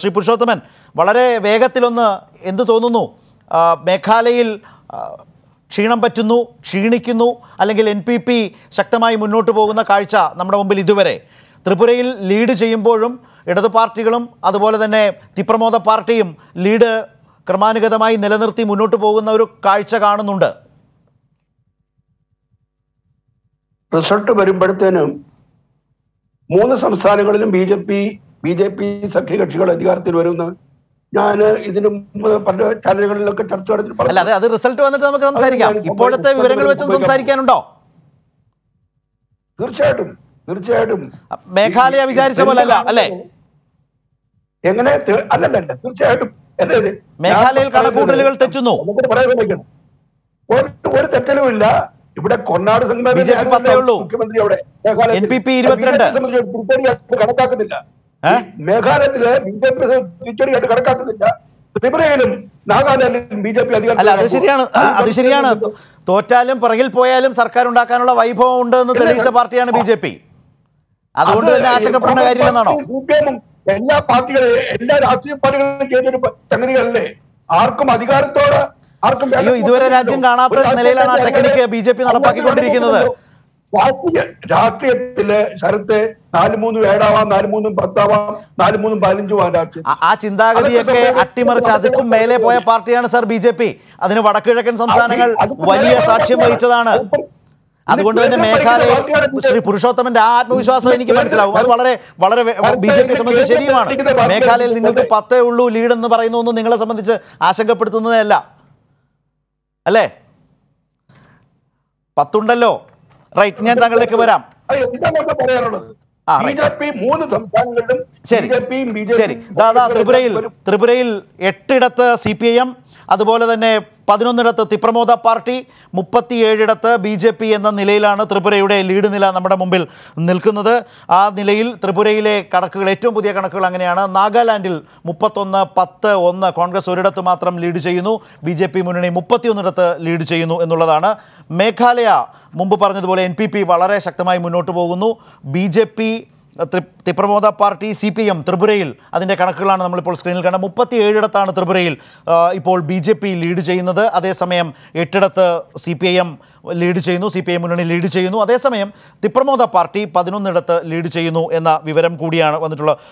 ശ്രീ പുരുഷോത്തമൻ വളരെ വേഗത്തിലൊന്ന് എന്തു തോന്നുന്നു ആ, മേഘാലയയിൽ ആ, ക്ഷീണം പറ്റുന്നു ക്ഷീണിക്കുന്നു അല്ലെങ്കിൽ എൻ പി പി ശക്തമായി മുന്നോട്ട് പോകുന്ന കാഴ്ച നമ്മുടെ മുമ്പിൽ ഇതുവരെ ത്രിപുരയിൽ ലീഡ് ചെയ്യുമ്പോഴും ഇടതു പാർട്ടികളും അതുപോലെ തന്നെ തിപ്രമോദ പാർട്ടിയും ലീഡ് ക്രമാനുഗതമായി നിലനിർത്തി മുന്നോട്ട് പോകുന്ന ഒരു കാഴ്ച കാണുന്നുണ്ട് റിസൾട്ട് വരുമ്പോഴത്തേനും മൂന്ന് സംസ്ഥാനങ്ങളിലും B J P B J P സഖ്യകക്ഷികൾ അധികാരത്തിൽ വരുമെന്ന് ഞാൻ ഇതിനു മുമ്പ് പല ചാനലുകളിലൊക്കെ ചർച്ച നടത്തി അല്ല പറഞ്ഞു അതെ അത് റിസൾട്ട് വന്നിട്ട് നമുക്ക് സംസാരിക്കാം ഇപ്പോഴത്തെ വിവരങ്ങൾ വെച്ച് സംസാരിക്കാനുണ്ടോ തീർച്ചയായിട്ടും തീർച്ചയായിട്ടും മേഘാലയ വിചാരിച്ച പോലെ അല്ല അല്ലേ എങ്ങനെ തി- അല്ലല്ല തീർച്ചയായിട്ടും അതെ, അതെ. മേഘാലയയിൽ ഞാൻ കണക്കൂട്ടലുകൾ തെറ്റുന്നു. നമുക്കിത് പറയാൻ ശ്രമിക്കണം. ഒരു ഒരു തെറ്റലും ഇല്ല ഇവിടെ കൊന്നാട് സംഘടന ബി ജെ പി പത്തേ ഉള്ളൂ. മുഖ്യമന്ത്രി അവിടെ മേഘാലയത്തിൽ. NPP 22. ബി ജെ പി സംബന്ധിച്ച് തിരിച്ചടിയായിട്ട് കണക്കാക്കുന്നില്ല ഏ? മേഘാലയത്തില് ബി ജെ പി തിരിച്ചടിയായിട്ട് കണക്കാക്കുന്നില്ല ത്രിപുരയിലും നാഗാലാൻഡിലും ബി ജെ പി അല്ല അത് ശരിയാണ് അത് ശരിയാണ് തോറ്റാലും പിറകിൽ പോയാലും സർക്കാർ ഉണ്ടാക്കാനുള്ള വൈഭവം ഉണ്ട് എന്ന് തെളിയിച്ച പാർട്ടിയാണ് ബി ജെ പി അതുകൊണ്ട് തന്നെ ആശങ്കപ്പെടേണ്ട കാര്യമില്ലെന്നാണോ സിപിഎമ്മും എല്ലാ പാർട്ടികളും എല്ലാ രാഷ്ട്രീയ പാർട്ടികളും ചെയ്തൊരു സംഗതികളല്ലേ ആർക്കും അധികാരത്തോട് ആർക്കും വേണ്ട അയ്യോ, ഇതുവരെ രാജ്യം കാണാത്ത ഒരു രാഷ്ട്രീയ നിലയിലാണ് ആ പാർട്ടി ടെക്നിക്ക് അങ്ങനെ BJP നടപ്പാക്കിക്കൊണ്ടിരിക്കുന്നത്. രാഷ്ട്രീയ രാഷ്ട്രീയത്തില് ശരത്ത് നാല് മൂന്നും ഏഴാവാം നാല് മൂന്നും പത്താവാം നാല് മൂന്നും പതിനഞ്ചും ആവാം രാഷ്ട്രീയം ആ- ആ ചിന്താഗതിയൊക്കെ അട്ടിമറിച്ച് അതുക്കും മേലെ പോയ പാർട്ടിയാണ് സർ ബി ജെ പി അതിന് വടക്കുകിഴക്കൻ സംസ്ഥാനങ്ങൾ വലിയ സാക്ഷ്യം വഹിച്ചതാണ് അതുകൊണ്ട് തന്നെ മേഘാലയയിൽ ശ്രീ പുരുഷോത്തമന്റെ ആ ആത്മവിശ്വാസം എനിക്ക് മനസ്സിലാവും അത് വളരെ വളരെ ബി ജെ പിയെ സംബന്ധിച്ച് ശരിയുമാണ് മേഘാലയയിൽ നിങ്ങൾക്ക് പത്തേ ഉള്ളൂ ലീഡ് എന്ന് പറയുന്നൊന്നും നിങ്ങളെ സംബന്ധിച്ച് ആശങ്കപ്പെടുത്തുന്നതേ അല്ല അല്ലേ പത്തുണ്ടല്ലോ റൈറ്റ് ഞാൻ താങ്കളിലേക്ക് വരാം അത് എന്താണ് ഇവിടെ പറയാനുള്ളത് ആ, ബി right. ജെ പി മൂന്ന് സംസ്ഥാനങ്ങളിലും ശരി ബി ജെ പിയും ബി ജെ ശരി ദാദാ ത്രിപുരയിൽ ത്രിപുരയിൽ എട്ടിടത്ത് സി പി ഐ എം അതുപോലെ തന്നെ പതിനൊന്നിടത്ത് തിപ്രമോദ പാർട്ടി മുപ്പത്തിയേഴിടത്ത് ബി ജെ പി എന്ന നിലയിലാണ് ത്രിപുരയുടെ ലീഡ് നില നമ്മുടെ മുമ്പിൽ നിൽക്കുന്നത് ആ നിലയിൽ ത്രിപുരയിലെ കണക്കുകൾ ഏറ്റവും പുതിയ കണക്കുകൾ അങ്ങനെയാണ് നാഗാലാൻഡിൽ മുപ്പത്തൊന്ന് പത്ത് ഒന്ന് കോൺഗ്രസ് ഒരിടത്ത് മാത്രം ലീഡ് ചെയ്യുന്നു ബി ജെ പി മുന്നണി മുപ്പത്തിയൊന്നിടത്ത് ലീഡ് ചെയ്യുന്നു എന്നുള്ളതാണ് മേഘാലയ മുമ്പ് പറഞ്ഞതുപോലെ എൻ പി പി വളരെ ശക്തമായി മുന്നോട്ട് പോകുന്നു ബി ജെ പി ത്രി- Tipra Motha party C P M ത്രിപുരയിൽ അതിൻ്റെ കണക്കുകളാണ് നമ്മളിപ്പോൾ സ്ക്രീനിൽ കണ്ടത് മുപ്പത്തി ഏഴിടത്താണ് ത്രിപുരയിൽ ആ, ഇപ്പോൾ ബി ജെ പി ലീഡ് ചെയ്യുന്നത് അതേസമയം എട്ടിടത്ത് C P I M lead ചെയ്യുന്നു സി പി ഐ മുന്നണി ലീഡ് ചെയ്യുന്നു അതേസമയം തിപ്രമോദ പാർട്ടി പതിനൊന്നിടത്ത് ലീഡ് ചെയ്യുന്നു എന്ന വിവരം കൂടിയാണ് വന്നിട്ടുള്ളത്